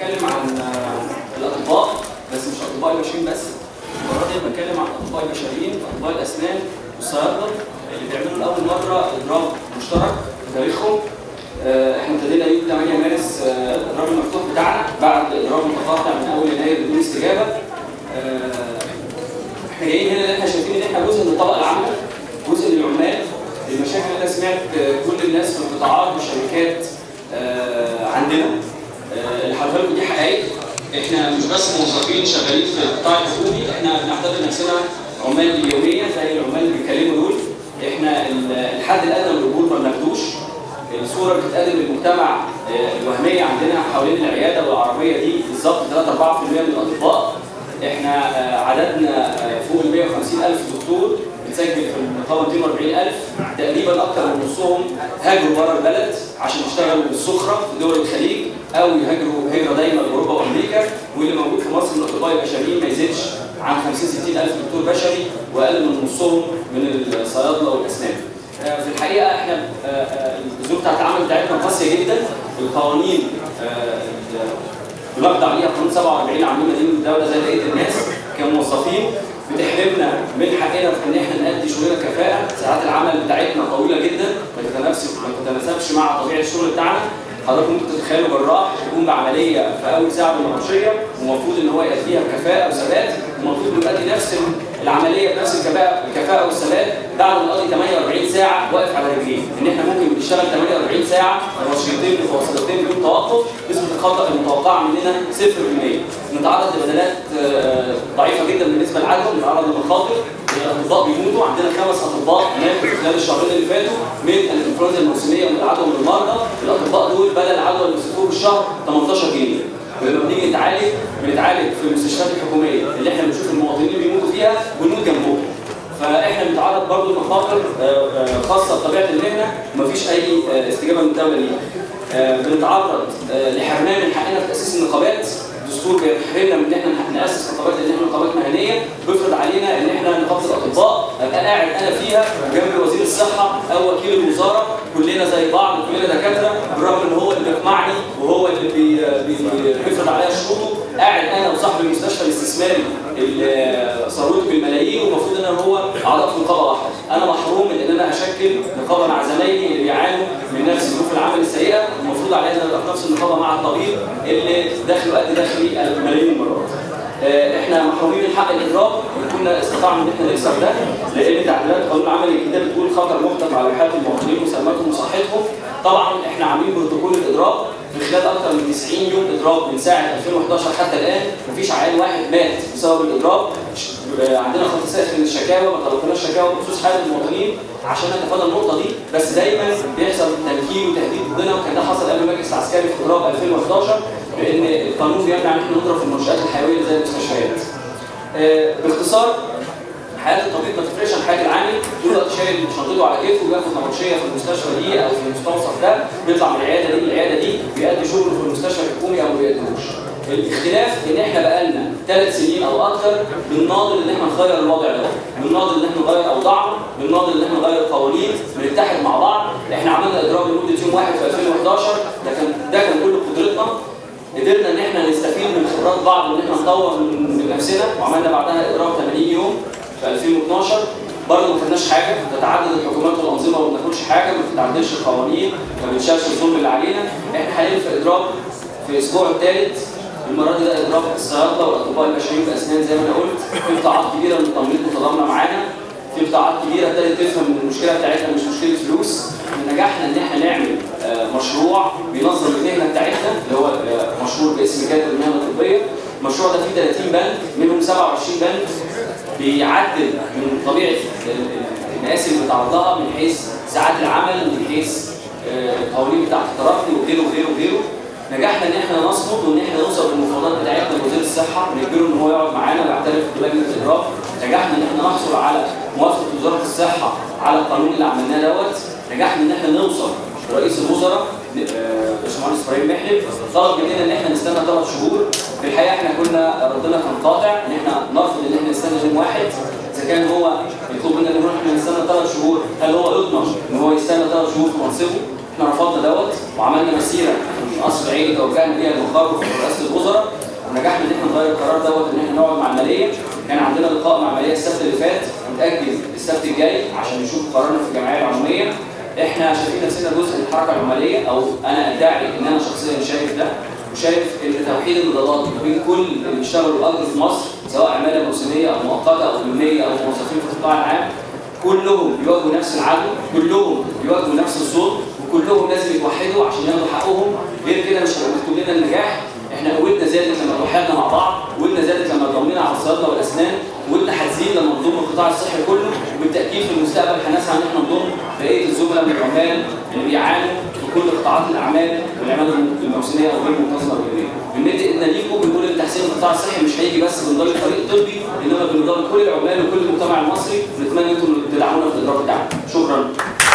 بتكلم عن آه، الاطباء بس مش اطباء البشريين بس المره دي بتكلم عن الاطباء البشريين اطباء الاسنان والصيادله اللي بيعملوا لاول مره اضراب مشترك في تاريخهم آه، احنا ابتدينا يوم 8 مارس آه، الاضراب المفتوح بتاعنا بعد اضراب متقاطع من اول يناير بدون استجابه آه، احنا جايين هنا لان احنا شايفين ان احنا جزء من الطبقه العامه جزء من العمال المشاكل اللي انا سمعت آه، كل الناس في القطاعات والشركات آه، عندنا آه، اللي هقولها لكم دي حقائق احنا مش بس موظفين شغالين في القطاع الحكومي احنا بنعتبر نفسنا عمال باليوميه زي العمال اللي بيتكلموا دول احنا ال- الحد الادنى من الاجور ما بناخدوش الصوره اللي بتتقدم للمجتمع آه، الوهميه عندنا حوالين العياده والعربيه دي بالظبط 3 4% من الاطباء احنا آه، عددنا آه، فوق ال 150 الف دكتور بتسجل في النقابه 240 الف تقريبا اكثر من نصهم هاجروا بره البلد عشان يشتغلوا بالسخره في دول الخليج او يهاجروا هجره دايما لاوروبا وامريكا واللي موجود في مصر من الاطباء البشريين ما يزيدش عن 50 60 الف دكتور بشري واقل من نصهم من الصيادله والاسنان. آه، في الحقيقه احنا آه، آه، الظروف بتاعت العمل بتاعتنا قاسيه جدا القوانين آه، بنخضع ليها قانون 47 عاملين مدينه الدوله زي بقيه الناس كموظفين بتحرمنا من حقنا في ان احنا نأدي شغلنا كفاءه ساعات العمل بتاعتنا طويله جدا ما تتنافسش ما تتناسبش مع طبيعه الشغل بتاعنا حضرتك ممكن تتخيلوا جراح يقوم بعمليه في اول ساعه من النقاشيه ومفروض ان هو يأديها بكفاءه وثبات ومفروض انه يؤدي نفس العمليه بنفس الكفاءه الكفاءه والثبات بعد ما يقضي 48 ساعه واقف على رجليه ان احنا ممكن بنشتغل 48 ساعه نشيطين متواصلتين بدون توقف نسبه الخطا المتوقعه مننا 0% نتعرض لبدلات آه، ضعيفه جدا بالنسبه لعددهم نتعرض لمخاطر الاطباء بيموتوا عندنا خمس اطباء ماتوا خلال الشهرين اللي فاتوا من الانفلونزا الموسميه ومن العدوى من المرضى الاطباء دول بدل العدوى اللي بيصرفوه بالشهر 18 جنيه ولما بنيجي نتعالج بنتعالج في المستشفيات الحكوميه اللي احنا بنشوف المواطنين اللي بيموتوا فيها ونموت جنبهم فاحنا بنتعرض برضه لمخاطر آه، آه، خاصه بطبيعه المهنه ومفيش اي آه، استجابه من الدوله ليها. آه، بنتعرض آه، لحرمان من حقنا في تاسيس النقابات الدستور بيحرمنا من ان احنا ناسس نقابات لان احنا نقابات مهنيه بيفرض علينا ان احنا نقابه الاطباء ابقى قاعد انا فيها جنب وزير الصحه او وكيل الوزاره كلنا زي بعض كلنا دكاتره بالرغم ان هو اللي بيقمعني وهو اللي بي بي بيفرض عليا شروطه قاعد انا وصاحب المستشفى الاستثماري اللي ثروته بالملايين والمفروض ان أنا هو اعضاء في نقابه واحده انا محروم من ان انا اشكل نقابه مع زمايلي اللي بيعانوا من نفس ظروف العمل السيئه والمفروض علينا ان ابقى في نفس النقابه مع الطبيب اللي دخله قد دخلي ملايين المرات آه، احنا محرومين من حق الاضراب كنا استطعنا ان احنا نكسر ده لان تعديلات قانون العمل الجديده بتقول خطر محتم على حياه المواطنين وسلامتهم وصحتهم طبعا احنا عاملين بروتوكول الاضراب في خلال اكثر من 90 يوم اضراب من ساعه 2011 حتى الان مفيش عيان واحد مات بسبب الاضراب ش- آه، عندنا خط ساخن للشكاوى ما طلبناش شكاوى بخصوص حاله المواطنين عشان نتفادى النقطه دي بس دايما بيحصل تنكيل وتهديد ضدنا وكان ده حصل قبل المجلس العسكري في اضراب 2011 بان القانون بيمنع ان احنا نضرب في المنشات الحيويه زي المستشفيات. آه، باختصار حياه الطبيب ما تفرقش عن حياه العامل طول الوقت شايل شنطته على كتفه وبياخد نبطشيه في المستشفى دي او في المستوصف ده بيطلع من العياده دي للعياده دي بيأدي شغله في المستشفى الحكومي او ما بيأديهوش. الاختلاف ان احنا بقالنا ثلاث سنين او اكثر بنناضل ان احنا نغير الوضع ده، بنناضل ان احنا نغير اوضاعنا، بنناضل ان احنا نغير قوانين، بنتحد مع بعض، احنا عملنا اضراب لمده يوم واحد في 2011 ده كان ده كان كل قدرتنا قدرنا ان احنا نستفيد من خبرات بعض وان احنا نطور من من نفسنا وعملنا بعدها اضراب 80 يوم في 2012 برضه ما خدناش حاجه تتعدد الحكومات والانظمه وما بناخدش حاجه ما بتتعدلش القوانين ما بنشالش الظلم اللي علينا احنا حاليا في اضراب في الاسبوع الثالث المره دي ده اضراب الصيادله والاطباء البشريين باسنان زي ما انا قلت في قطاعات كبيره من التمريض متضامنه معانا في قطاعات كبيره ابتدت تفهم ان المشكله بتاعتنا مش مشكله فلوس إن نجحنا ان احنا نعمل آه، مشروع بينظم المهنه بتاعتنا اللي هو آه، مشروع باسم كاتب المهنه الطبيه المشروع ده فيه 30 بند منهم 27 بند بيعدل من طبيعه ال- ال- المقاس اللي بيتعرض لها من حيث ساعات العمل من حيث آه، القوانين بتاعت الترقي وغيره وغيره وغيره نجحنا ان احنا نصمد وان احنا نوصل بالمفاوضات بتاعتنا لوزير الصحه ونجبره ان هو يقعد معانا ويعترف بلجنه الاضراب نجحنا ان احنا نحصل على موافقه وزاره الصحه على القانون اللي عملناه دوت نجحنا ان احنا نوصل رئيس الوزراء آه، باشمهندس ابراهيم محلب طلب مننا ان احنا نستنى ثلاث شهور في الحقيقه احنا كنا ردنا كان قاطع ان احنا نرفض ان احنا نستنى يوم واحد اذا كان هو يطلب منا ان احنا نستنى ثلاث شهور هل هو يضمن ان هو يستنى ثلاث شهور في منصبه احنا رفضنا دوت وعملنا مسيره في قصر العيني توجهنا بيها للمقر في رئاسه الوزراء ونجحنا ان احنا نغير القرار دوت ان احنا نقعد مع الماليه كان عندنا لقاء مع الماليه السبت اللي فات متاجل السبت الجاي عشان نشوف قرارنا في الجمعيه العموميه احنا شايفين نفسنا جزء من الحركه العماليه او انا ادعي ان انا شخصيا شايف ده وشايف ان توحيد المضادات ما بين كل اللي بيشتغلوا الاجر في مصر سواء عماله موسميه او مؤقته او ضمنيه او موظفين في القطاع العام كلهم بيواجهوا نفس العدو كلهم بيواجهوا نفس الصوت وكلهم لازم يتوحدوا عشان ياخدوا حقهم غير كده مش هيبقى مكتوب لنا النجاح احنا قوتنا زادت لما توحدنا مع بعض قوتنا زادت لما ضمينا على الصيادله والاسنان قوتنا هتزيد لما نضم القطاع الصحي كله وبالتاكيد في المستقبل هنسعى ان احنا نضم بقيه الزملاء من العمال اللي بيعانوا في كل قطاعات الاعمال والعماله الموسميه او غير المنتظمه والجماهيريه. بنمد ايدنا ليكم بنقول ان تحسين القطاع الصحي مش هيجي بس بنضل فريق طبي انما بنضل كل العمال وكل المجتمع المصري ونتمنى انتم تدعمونا في الاضراب بتاعنا. شكرا.